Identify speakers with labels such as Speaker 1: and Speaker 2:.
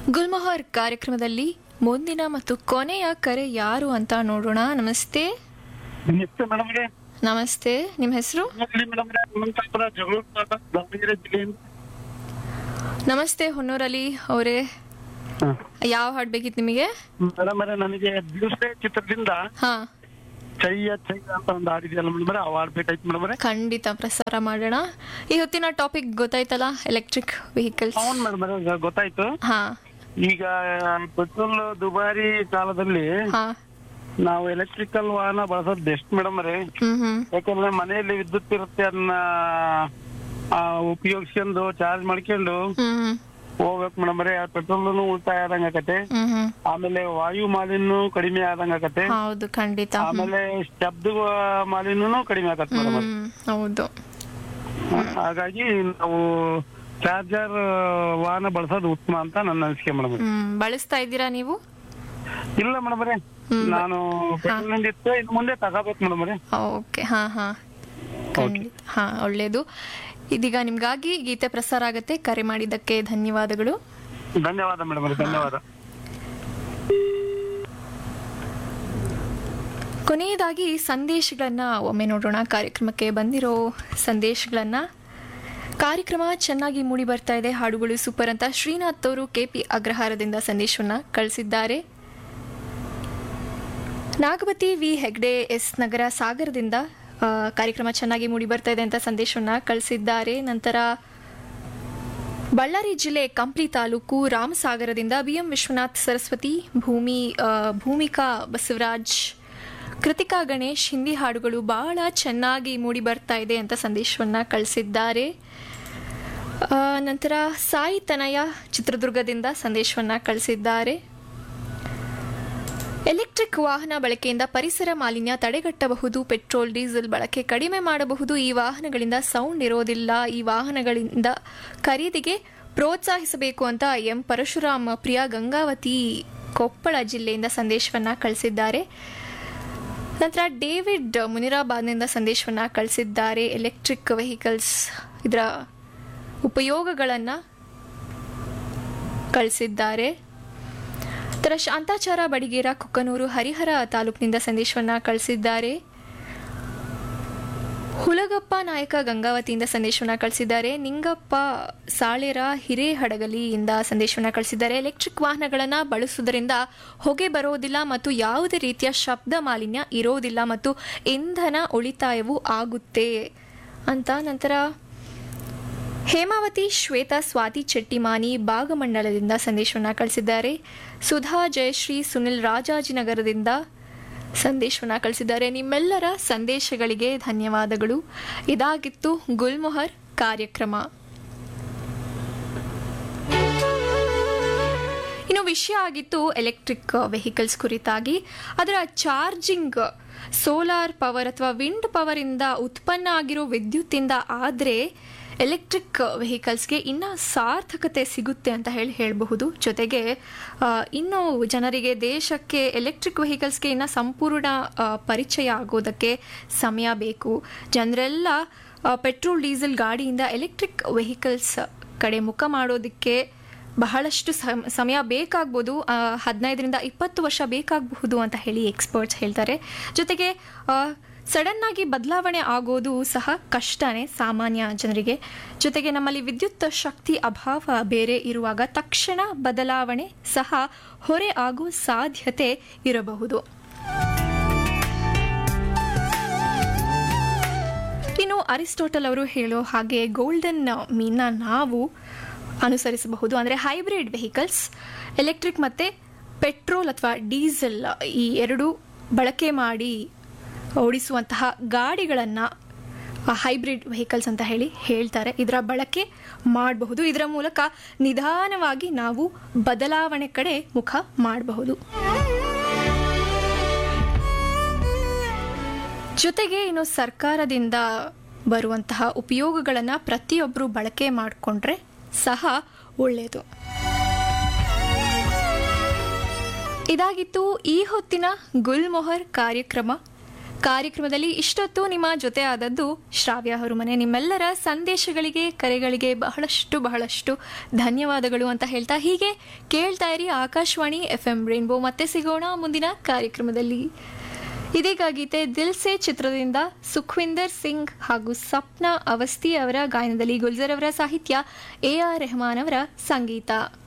Speaker 1: ಗುಲ್ಮೊಹರ್ ಕಾರ್ಯಕ್ರಮದಲ್ಲಿ ಮುಂದಿನ ಮತ್ತು ಕೊನೆಯ ಕರೆ ಯಾರು ಅಂತ ನೋಡೋಣ ನಮಸ್ತೆ
Speaker 2: ನಮಸ್ತೆ ಮೇಡಮ್ ರೇ
Speaker 1: ನಮಸ್ತೆ ನಿಮ್ಮ ಹೆಸರು
Speaker 2: ಮೇಡಮ್ ರೇ ಅನಂತಪುರ ಜಗಳೂರು ತಾಲೂಕು, ದಾವಣಗೆರೆ ಜಿಲ್ಲೆಯಿಂದ
Speaker 1: ನಮಸ್ತೆ ಹೊನ್ನೂರಲ್ಲಿ ಅವರೇ ಯಾವ ಹಾಡ್ ಬೇಕಿತ್ತು ನಿಮಗೆ
Speaker 2: ಮೇಡಮ್ ರೇ ನನಗೆ ದಿವಸೆ ಚಿತ್ರದಿಂದ
Speaker 1: ಹಾ
Speaker 2: ಚೈಯ ಚೈ ಅಂತ ಒಂದು ಹಾಡಿದೆಯಲ್ಲ ಮೇಡಮ್ ರೇ ಅವ್ ಹಾಡ್ಬೇಕಾಯ್ತು ಮೇಡಮ್ ರೇ
Speaker 1: ಖಂಡಿತ ಪ್ರಸಾರ ಮಾಡೋಣ ಈ ಹೊತ್ತಿನ ಟಾಪಿಕ್ ಗೊತ್ತಾಯ್ತಲ್ಲ ಎಲೆಕ್ಟ್ರಿಕ್ ವೆಹಿಕಲ್ಸ್
Speaker 2: అవును ಮೇಡಮ್ ರೇ ಈಗ ಗೊತ್ತಾಯ್ತು
Speaker 1: ಹಾ
Speaker 2: ಈಗ ಪೆಟ್ರೋಲ್ ದುಬಾರಿ ಕಾಲದಲ್ಲಿ
Speaker 1: ಹಾ
Speaker 2: ನಾವು ಎಲೆಕ್ಟ್ರಿಕಲ್ ವಾಹನ ಬಳಸೋದು ಬೆಸ್ಟ್ ಮೇಡಮ್ ರೇ
Speaker 1: ಹ್ಮ್ ಹ್ಮ್
Speaker 2: ಯಾಕಂದ್ರೆ ಮನೆಯಲ್ಲಿ ವಿದ್ಯುತ್ ಇರುತ್ತೆ ಅದನ್ನ ಆ, ಉಪಯೋಗಿಸ್ಕೊಂಡು ಚಾರ್ಜ್ ಮಾಡ್ಕೊಂಡು
Speaker 1: ಹ್ಮ್ ಹ್ಮ್
Speaker 2: ಹೋಗ್ಬೇಕು ಮೇಡಮ್ ರೇ ಪೆಟ್ರೋಲ್ ಉಳಿತಾಯ ಆದಂಗ ಆಕತೆ
Speaker 1: ಹ್ಮ್ ಹ್ಮ್
Speaker 2: ಆಮೇಲೆ ವಾಯು ಮಾಲಿನ್ಯ ಕಡಿಮೆ ಆದಂಗ ಆಕತೆ
Speaker 1: ಹೌದು ಖಂಡಿತ ಹ್ಮ್.
Speaker 2: ಆಮೇಲೆ ಶಬ್ದ ಮಾಲಿನ್ಯನೂ ಕಡಿಮೆ ಆಗತ್ತೆ ಮೇಡಮ್
Speaker 1: ಹ್ಮ್ ಹೌದು
Speaker 2: ಹಾಗಾಗಿ ನಾವು ಚಾರ್ಜರ್ ವಾಹನ ಬಳಸೋದು ಉತ್ತಮ ಅಂತ ನನ್ನ ಅನಿಸಿಕೆ ಮೇಡಮ್
Speaker 1: ಹ್ಮ್ ಬಳಸ್ತಾ ಇದ್ದೀರಾ ನೀವು
Speaker 2: ಇಲ್ಲ ಮೇಡಮ್ ರೇ ನಾನು ಪೆಟ್ರೋಲ್ ಇತ್ತು ಇನ್ನು ಮುಂದೆ ತಗೋಬೇಕು ಮೇಡಮ್ ರೇ
Speaker 1: ಓಕೆ ಹಾ ಹಾ ಖಂಡಿತ ಹಾ ಒಳ್ಳೇದು ಇದೀಗ ನಿಮ್ಗಾಗಿ ಗೀತೆ ಪ್ರಸಾರ ಆಗತ್ತೆ ಕರೆ ಮಾಡಿದ್ದಕ್ಕೆ ಧನ್ಯವಾದಗಳು
Speaker 2: ಧನ್ಯವಾದ ಮೇಡಮ್ ರೇ ಧನ್ಯವಾದ
Speaker 1: ಕೊನೆಯದಾಗಿ ಸಂದೇಶಗಳನ್ನ ಒಮ್ಮೆ ನೋಡೋಣ ಕಾರ್ಯಕ್ರಮಕ್ಕೆ ಬಂದಿರೋ ಸಂದೇಶಗಳನ್ನ ಕಾರ್ಯಕ್ರಮ ಚೆನ್ನಾಗಿ ಮೂಡಿ ಬರ್ತಾ ಇದೆ ಹಾಡುಗಳು ಸೂಪರ್ ಅಂತ ಶ್ರೀನಾಥ್ ಅವರು ಕೆಪಿ ಅಗ್ರಹಾರದಿಂದ ಸಂದೇಶವನ್ನ ಕಳಿಸಿದ್ದಾರೆ ನಾಗವತಿ ವಿ ಹೆಗ್ಡೆ ಎಸ್ ನಗರ ಸಾಗರದಿಂದ ಆ, ಕಾರ್ಯಕ್ರಮ ಚೆನ್ನಾಗಿ ಮೂಡಿ ಬರ್ತಾ ಇದೆ ಅಂತ ಸಂದೇಶವನ್ನ ಕಳಿಸಿದ್ದಾರೆ ನಂತರ ಬಳ್ಳಾರಿ ಜಿಲ್ಲೆ ಕಂಪ್ಲಿ ತಾಲೂಕು ರಾಮಸಾಗರದಿಂದ ಬಿಎಂ ವಿಶ್ವನಾಥ್ ಸರಸ್ವತಿ ಭೂಮಿ ಆ, ಭೂಮಿಕಾ ಬಸವರಾಜ್ ಕೃತಿಕಾ ಗಣೇಶ್ ಹಿಂದಿ ಹಾಡುಗಳು ಬಹಳ ಚೆನ್ನಾಗಿ ಮೂಡಿ ಬರ್ತಾ ಇದೆ ಅಂತ ಸಂದೇಶವನ್ನ ಕಳಿಸಿದ್ದಾರೆ ಆ, ನಂತರ ಸಾಯಿ ತನಯ ಚಿತ್ರದುರ್ಗದಿಂದ ಸಂದೇಶವನ್ನ ಕಳಿಸಿದ್ದಾರೆ ಎಲೆಕ್ಟ್ರಿಕ್ ವಾಹನ ಬಳಕೆಯಿಂದ ಪರಿಸರ ಮಾಲಿನ್ಯ ತಡೆಗಟ್ಟಬಹುದು ಪೆಟ್ರೋಲ್ ಡೀಸೆಲ್ ಬಳಕೆ ಕಡಿಮೆ ಮಾಡಬಹುದು ಈ ವಾಹನಗಳಿಂದ ಸೌಂಡ್ ಇರೋದಿಲ್ಲ ಈ ವಾಹನಗಳಿಂದ ಖರೀದಿಗೆ ಪ್ರೋತ್ಸಾಹಿಸಬೇಕು ಅಂತ ಎಂ ಪರಶುರಾಮ್ ಪ್ರಿಯಾ ಗಂಗಾವತಿ ಕೊಪ್ಪಳ ಜಿಲ್ಲೆಯಿಂದ ಸಂದೇಶವನ್ನ ಕಳಿಸಿದ್ದಾರೆ ನಂತರ ಡೇವಿಡ್ ಮುನಿರಾಬಾದ್ನಿಂದ ಸಂದೇಶವನ್ನ ಕಳಿಸಿದ್ದಾರೆ ಎಲೆಕ್ಟ್ರಿಕ್ ವೆಹಿಕಲ್ಸ್ ಇದರ ಉಪಯೋಗಗಳನ್ನು ಕಳಿಸಿದ್ದಾರೆ ನಂತರ ಶಾಂತಾಚಾರ ಬಡಿಗೇರ ಕುಕ್ಕನೂರು ಹರಿಹರ ತಾಲೂಕಿನಿಂದ ಸಂದೇಶವನ್ನ ಕಳಿಸಿದ್ದಾರೆ ಹುಲಗಪ್ಪ ನಾಯಕ ಗಂಗಾವತಿಯಿಂದ ಸಂದೇಶವನ್ನ ಕಳಿಸಿದ್ದಾರೆ ನಿಂಗಪ್ಪ ಸಾಳೇರ ಹಿರೇಹಡಗಲಿಯಿಂದ ಸಂದೇಶವನ್ನ ಕಳಿಸಿದ್ದಾರೆ ಎಲೆಕ್ಟ್ರಿಕ್ ವಾಹನಗಳನ್ನು ಬಳಸುವುದರಿಂದ ಹೊಗೆ ಬರೋದಿಲ್ಲ ಮತ್ತು ಯಾವುದೇ ರೀತಿಯ ಶಬ್ದ ಮಾಲಿನ್ಯ ಇರೋದಿಲ್ಲ ಮತ್ತು ಇಂಧನ ಉಳಿತಾಯವೂ ಆಗುತ್ತೆ ಅಂತ ನಂತರ ಹೇಮಾವತಿ ಶ್ವೇತಾ ಸ್ವಾತಿ ಚೆಟ್ಟಿಮಾನಿ ಭಾಗಮಂಡಲದಿಂದ ಸಂದೇಶವನ್ನ ಕಳಿಸಿದ್ದಾರೆ ಸುಧಾ ಜಯಶ್ರೀ ಸುನಿಲ್ ರಾಜಾಜಿನಗರದಿಂದ ಸಂದೇಶವನ್ನ ಕಳಿಸಿದ್ದಾರೆ ನಿಮ್ಮೆಲ್ಲರ ಸಂದೇಶಗಳಿಗೆ ಧನ್ಯವಾದಗಳು ಇದಾಗಿತ್ತು ಗುಲ್ಮೊಹರ್ ಕಾರ್ಯಕ್ರಮ ಇನ್ನು ವಿಷಯ ಆಗಿತ್ತು ಎಲೆಕ್ಟ್ರಿಕ್ ವೆಹಿಕಲ್ಸ್ ಕುರಿತಾಗಿ ಅದರ ಚಾರ್ಜಿಂಗ್ ಸೋಲಾರ್ ಪವರ್ ಅಥವಾ ವಿಂಡ್ ಪವರ್ ಇಂದ ಉತ್ಪನ್ನ ಆಗಿರೋ ವಿದ್ಯುತ್ತಿಂದ ಆದರೆ ಎಲೆಕ್ಟ್ರಿಕ್ ವೆಹಿಕಲ್ಸ್ಗೆ ಇನ್ನ ಸಾರ್ಥಕತೆ ಸಿಗುತ್ತೆ ಅಂತ ಹೇಳಿ ಹೇಳಬಹುದು ಜೊತೆಗೆ ಆ, ಇನ್ನು ಜನರಿಗೆ ದೇಶಕ್ಕೆ ಎಲೆಕ್ಟ್ರಿಕ್ ವೆಹಿಕಲ್ಸ್ಗೆ ಇನ್ನ ಸಂಪೂರ್ಣ ಆ, ಪರಿಚಯ ಆಗೋದಕ್ಕೆ ಸಮಯ ಬೇಕು ಜನರೆಲ್ಲ ಆ, ಪೆಟ್ರೋಲ್ ಡೀಸೆಲ್ ಗಾಡಿಯಿಂದ ಎಲೆಕ್ಟ್ರಿಕ್ ವೆಹಿಕಲ್ಸ್ ಕಡೆ ಮುಖ ಮಾಡೋದಕ್ಕೆ ಬಹಳಷ್ಟು ಸಮ್- ಸಮಯ ಬೇಕಾಗ್ಬೋದು ಆ, ಹದಿನೈದರಿಂದ ಇಪ್ಪತ್ತು ವರ್ಷ ಬೇಕಾಗಬಹುದು ಅಂತ ಹೇಳಿ ಎಕ್ಸ್ಪರ್ಟ್ಸ್ ಹೇಳ್ತಾರೆ ಜೊತೆಗೆ ಸಡನ್ ಆಗಿ ಬದಲಾವಣೆ ಆಗೋದು ಸಹ ಕಷ್ಟನೇ ಸಾಮಾನ್ಯ ಜನರಿಗೆ ಜೊತೆಗೆ ನಮ್ಮಲ್ಲಿ ವಿದ್ಯುತ್ ಶಕ್ತಿ ಅಭಾವ ಬೇರೆ ಇರುವಾಗ ತಕ್ಷಣ ಬದಲಾವಣೆ ಸಹ ಹೊರೆ ಆಗೋ ಸಾಧ್ಯತೆ ಇರಬಹುದು ಇನ್ನು ಅರಿಸ್ಟೋಟಲ್ ಅವರು ಹೇಳೋ ಹಾಗೆ ಗೋಲ್ಡನ್ ಮೀನ್ನ ನಾವು ಅನುಸರಿಸಬಹುದು ಅಂದರೆ ಹೈಬ್ರಿಡ್ ವೆಹಿಕಲ್ಸ್ ಎಲೆಕ್ಟ್ರಿಕ್ ಮತ್ತು ಪೆಟ್ರೋಲ್ ಅಥವಾ ಡೀಸೆಲ್ ಈ ಎರಡು ಬಳಕೆ ಮಾಡಿ ಓಡಿಸುವಂತಹ ಗಾಡಿಗಳನ್ನು ಹೈಬ್ರಿಡ್ ವೆಹಿಕಲ್ಸ್ ಅಂತ ಹೇಳಿ ಹೇಳ್ತಾರೆ ಇದರ ಬಳಕೆ ಮಾಡಬಹುದು ಇದರ ಮೂಲಕ ನಿಧಾನವಾಗಿ ನಾವು ಬದಲಾವಣೆ ಕಡೆ ಮುಖ ಮಾಡಬಹುದು ಜೊತೆಗೆ ಇನ್ನು ಸರ್ಕಾರದಿಂದ ಬರುವಂತಹ ಉಪಯೋಗಗಳನ್ನು ಪ್ರತಿಯೊಬ್ಬರು ಬಳಕೆ ಮಾಡಿಕೊಂಡ್ರೆ ಸಹ ಒಳ್ಳೆಯದು ಇದಾಗಿತ್ತು ಈ ಹೊತ್ತಿನ ಗುಲ್ಮೊಹರ್ ಕಾರ್ಯಕ್ರಮ ಕಾರ್ಯಕ್ರಮದಲ್ಲಿ ಇಷ್ಟೊತ್ತು ನಿಮ್ಮ ಜೊತೆ ಆದದ್ದು ಶ್ರಾವ್ಯ ಹರುಮನೆ ನಿಮ್ಮೆಲ್ಲರ ಸಂದೇಶಗಳಿಗೆ ಕರೆಗಳಿಗೆ ಬಹಳಷ್ಟು ಬಹಳಷ್ಟು ಧನ್ಯವಾದಗಳು ಅಂತ ಹೇಳ್ತಾ ಹೀಗೆ ಕೇಳ್ತಾ ಇರಿ ಆಕಾಶವಾಣಿ ಎಫ್ ಎಂ ರೇನ್ಬೋ ಮತ್ತೆ ಸಿಗೋಣ ಮುಂದಿನ ಕಾರ್ಯಕ್ರಮದಲ್ಲಿ ಇದೀಗ ಗೀತೆ ದಿಲ್ ಸೆ ಚಿತ್ರದಿಂದ ಸುಖ್ವಿಂದರ್ ಸಿಂಗ್ ಹಾಗೂ ಸಪ್ನಾ ಅವಸ್ಥಿ ಅವರ ಗಾಯನದಲ್ಲಿ ಗುಲ್ಜರ್ ಅವರ ಸಾಹಿತ್ಯ ಎ ಆರ್ ರೆಹಮಾನ್ ಅವರ ಸಂಗೀತ